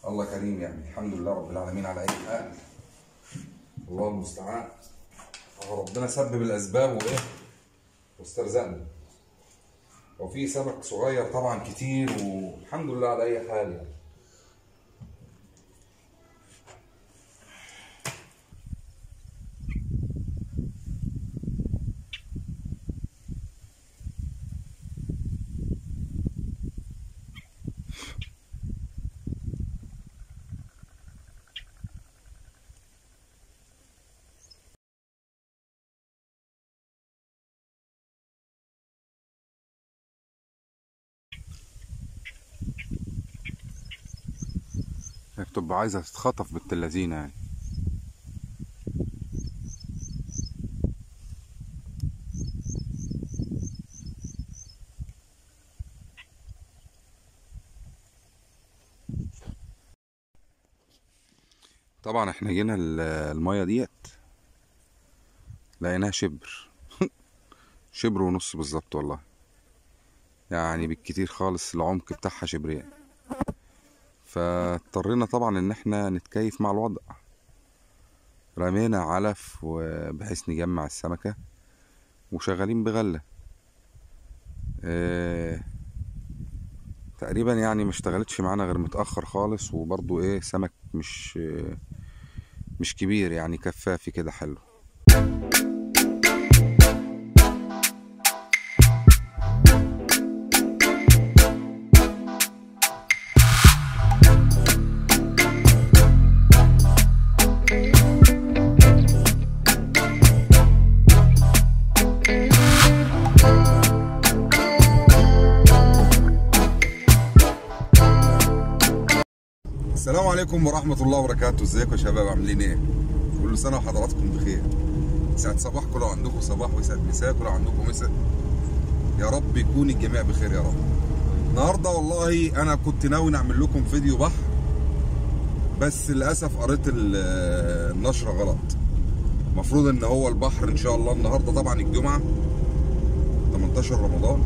الله كريم يعني الحمد لله رب العالمين على اي حال الله المستعان هو ربنا سبب الاسباب وايه واسترزقنا وفي سمك صغير طبعا كتير والحمد لله على اي حال يعني هي بتبقى عايزة تتخطف بنت اللذينة يعني طبعا احنا جينا ال- المية ديت لقيناها شبر شبر ونص بالظبط والله يعني بالكتير خالص العمق بتاعها شبرين فاضطرينا طبعا ان احنا نتكيف مع الوضع رمينا علف بحيث نجمع السمكة وشغالين بغلة اه تقريبا يعني ما اشتغلتش معانا غير متأخر خالص وبرضو ايه سمك مش اه مش كبير يعني كفافي كده حلو السلام عليكم ورحمة الله وبركاته ازيكم يا شباب عاملين ايه كل سنة وحضراتكم بخير يسعد صباحكم لو عندكم صباح ويسعد مساكم لو عندكم مساء يا رب يكون الجميع بخير يا رب النهاردة والله انا كنت ناوي نعمل لكم فيديو بحر بس للأسف قريت ال- النشرة غلط المفروض ان هو البحر ان شاء الله النهاردة طبعا الجمعة 18 رمضان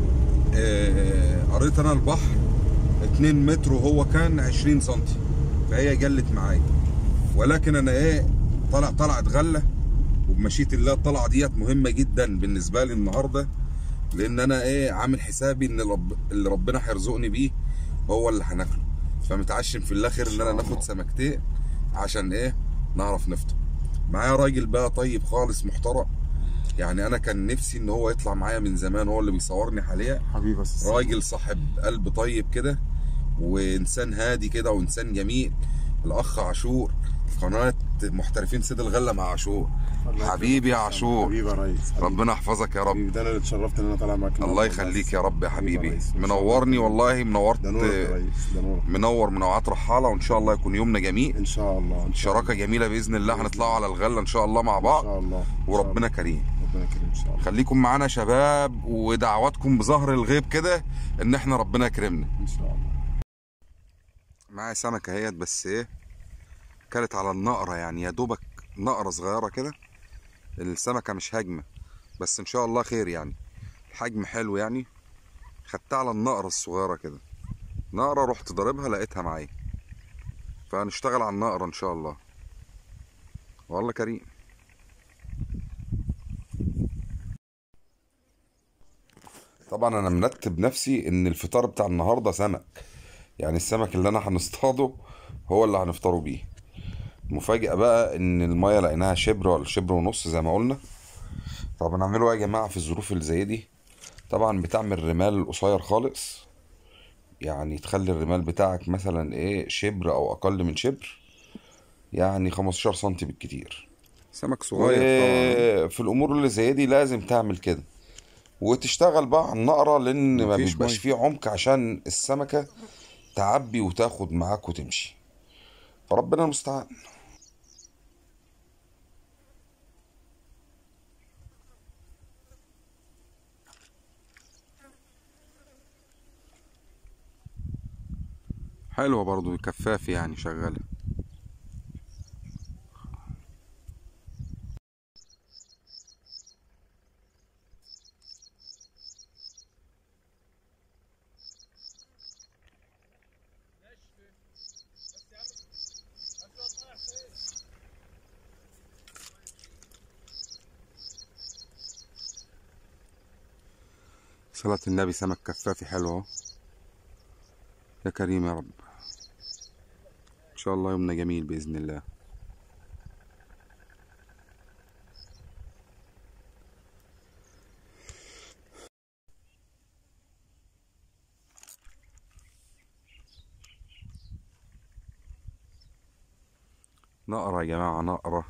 آه، قريت انا البحر 2 متر وهو كان 20 سنتي فهي جلت معايا ولكن انا ايه طلع طلعت غله وبمشيئه الله الطلعه ديت مهمه جدا بالنسبه لي النهارده لان انا ايه عامل حسابي ان رب اللي ربنا هيرزقني بيه هو اللي هناكله فمتعشم في الاخر ان انا ناخد سمكتين عشان ايه نعرف نفطر معايا راجل بقى طيب خالص محترم يعني انا كان نفسي ان هو يطلع معايا من زمان هو اللي بيصورني حاليا حبيبي بس راجل صاحب قلب طيب كده وانسان هادي كده وانسان جميل الاخ عاشور قناه محترفين سيد الغله مع عاشور حبيبي يا عاشور حبيبي يا ريس حبيبي. ربنا يحفظك يا رب حبيبي ده انا اللي اتشرفت ان انا طالع معاك الله النهاردة يخليك بس. يا رب يا حبيبي حبيبي يا ريس. إن شاء الله. منورني والله منورت ده نورك يا ريس ده نورك منور منوعات رحاله وان شاء الله يكون يومنا جميل ان شاء الله ان شاء شراكه جميله باذن الله هنطلعوا على الغله ان شاء الله مع الله ان بعض شاء الله إن شاء وربنا كريم الله. ربنا يكرم ان شاء الله خليكم معانا يا شباب ودعواتكم بظهر الغيب كده ان احنا ربنا يكرمنا ان شاء الله معايا سمكة اهيت بس ايه كانت على النقرة يعني يا دوبك نقرة صغيرة كده السمكة مش هاجمة بس ان شاء الله خير يعني الحجم حلو يعني خدتها على النقرة الصغيرة كده نقرة رحت ضاربها لقيتها معايا فهنشتغل على النقرة ان شاء الله والله كريم طبعا انا مرتب نفسي ان الفطار بتاع النهارده سمك يعني السمك اللي انا هنصطاده هو اللي هنفطروا بيه المفاجأة بقى ان المية لقيناها شبر ولا شبر ونص زي ما قلنا طب نعمله ايه يا جماعة في الظروف اللي زي دي طبعا بتعمل رمال قصير خالص يعني تخلي الرمال بتاعك مثلا ايه شبر او اقل من شبر يعني 15 سنتي بالكتير سمك وفي الامور اللي زي دي لازم تعمل كده وتشتغل بقى على النقرة لان ما مفيش بيبقاش مية. فيه عمق عشان السمكة تعبي وتاخد معاك وتمشي فربنا المستعان حلوة برضو كفاف يعني شغالة صلاة النبي سمك كفافي حلو اهو يا كريم يا رب ان شاء الله يومنا جميل باذن الله نقرة يا جماعة نقرة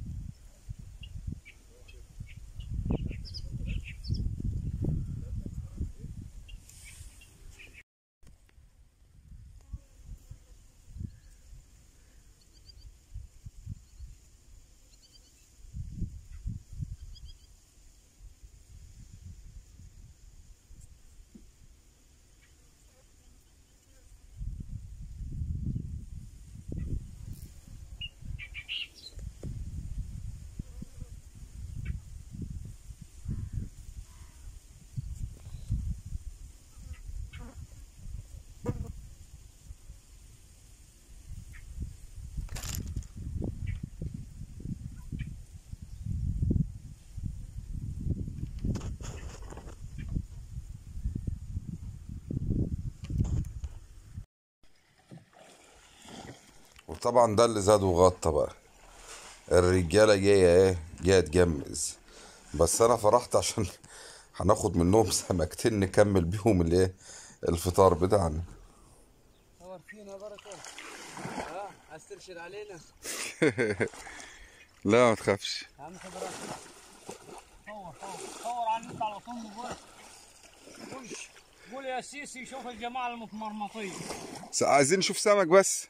وطبعا ده اللي زاد وغطى بقى الرجالة جاية ايه جاية تجمز بس انا فرحت عشان هناخد منهم سمكتين نكمل بيهم الايه الفطار بتاعنا صور فينا بركة ها عايز ترشد علينا لا ما تخافش يا عم خد راحتك صور صور صور على النت على طول قول خش قول يا سيسي شوف الجماعة المتمرمطين س- عايزين نشوف سمك بس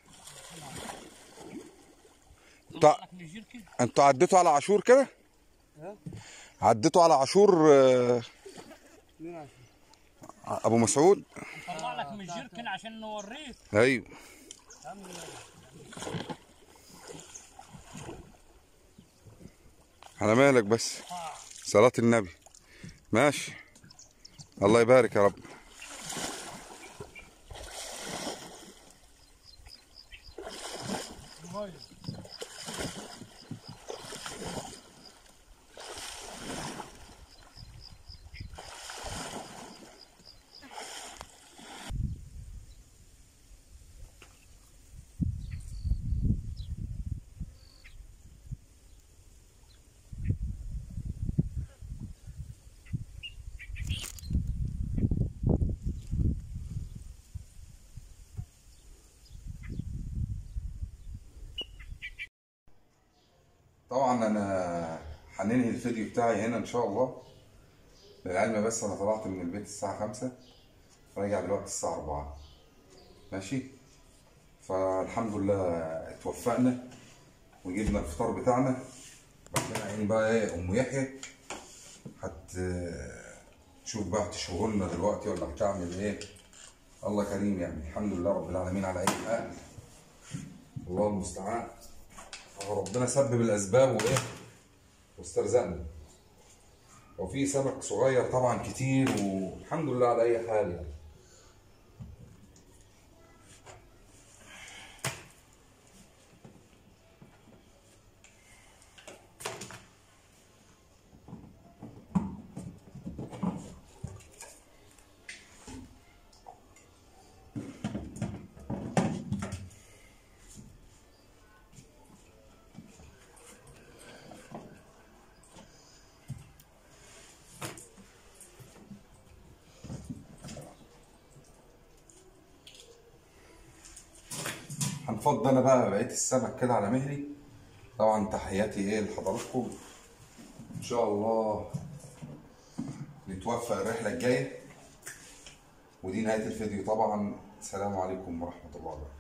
طيب. طلع لك من الجركن انتوا عديتوا على عاشور كده ها عديتوا على عاشور آه، مين عارف ابو مسعود طلع لك من الجركن عشان نوريك ايوه يا عم على مالك بس صلاة النبي ماشي الله يبارك يا رب موبايل. طبعا انا هننهي الفيديو بتاعي هنا ان شاء الله للعلم بس انا طلعت من البيت الساعة خمسة راجع دلوقتي الساعة أربعة ماشي فالحمد لله اتوفقنا وجبنا الفطار بتاعنا ربنا يعين بقى ايه ام يحيى هت تشوف بقى هتشوه لنا دلوقتي ولا هتعمل ايه الله كريم يعني الحمد لله رب العالمين على اي حال الله المستعان ربنا سبب الاسباب وايه واسترزقنا وفي سمك صغير طبعا كتير والحمد لله على اي حال يعني هنفض انا بقى بقيه السمك كده على مهلي طبعا تحياتي ايه لحضراتكم ان شاء الله نتوفق الرحله الجايه ودي نهايه الفيديو طبعا السلام عليكم ورحمه الله وبركاته